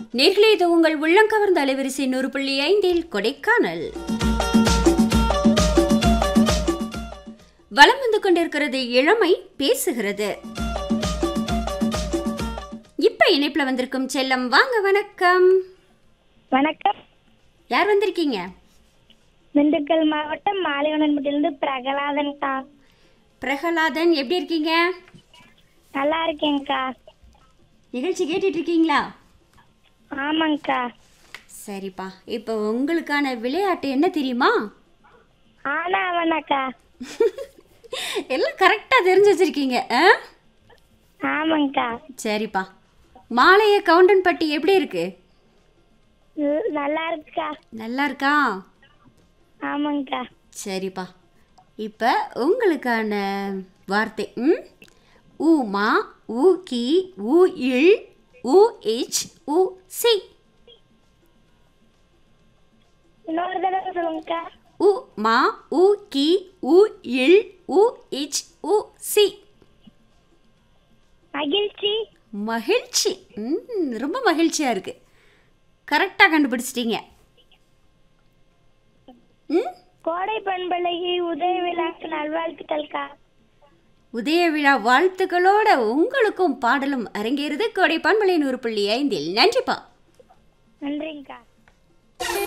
நேர்களே இது உங்கள் உள்ளங்கவர்ந்த அலைவரிசை நூறு புள்ளி ஐந்தில் கொடைக்கானல் வலம் வந்து கொண்டிருக்கிறது இளமை பேசுகிறது இப்ப இணைப்புல வந்திருக்கும் செல்லம் வாங்க வணக்கம் வணக்கம் யார் வந்திருக்கீங்க திண்டுக்கல் மாவட்டம் மாலைவனன்பட்டிலிருந்து பிரகலாதன்க்கா பிரகலாதன் எப்படி இருக்கீங்க நல்லா இருக்கேங்க்கா நிகழ்ச்சி கேட்டுட்டு இருக்கீங்களா ஆமாங்க்கா சரிப்பா இப்போ உங்களுக்கான விளையாட்டு என்ன தெரியுமா ஆனா அவனாக்கா எல்லாம் கரெக்டாக தெரிஞ்சு வச்சிருக்கீங்க ஆ ஆமாங்க்கா சரிப்பா மாலைய கவுண்டன் பட்டி எப்படி இருக்கு ந- நல்லா இருக்குக்கா நல்லா இருக்கா ஆமாங்க்கா சரிப்பா இப்போ உங்களுக்கான வார்த்தை ம் ஊமா ஊ கி ஊ இல் ஊ இச் ஊ சி இன்னொரு தடவை சொல்லுங்கக்கா உ மா உ கி உ இல் உ இச் உ சி மகிழ்ச்சி மகிழ்ச்சி ம், ரொம்ப மகிழ்ச்சியாக இருக்கு கரெக்டாக கண்டுபிடிச்சிட்டீங்க ம் கோடை பண்பழகி உதய விழாக்கு நல்வாழ்த்துக்கள்க்கா உதய விழா வாழ்த்துக்களோட உங்களுக்கும் பாடலும் அரங்கேறுது கோடை பண்பலை நூறு புள்ளி ஐந்தில் நன்றிப்பா நன்றிங்கக்கா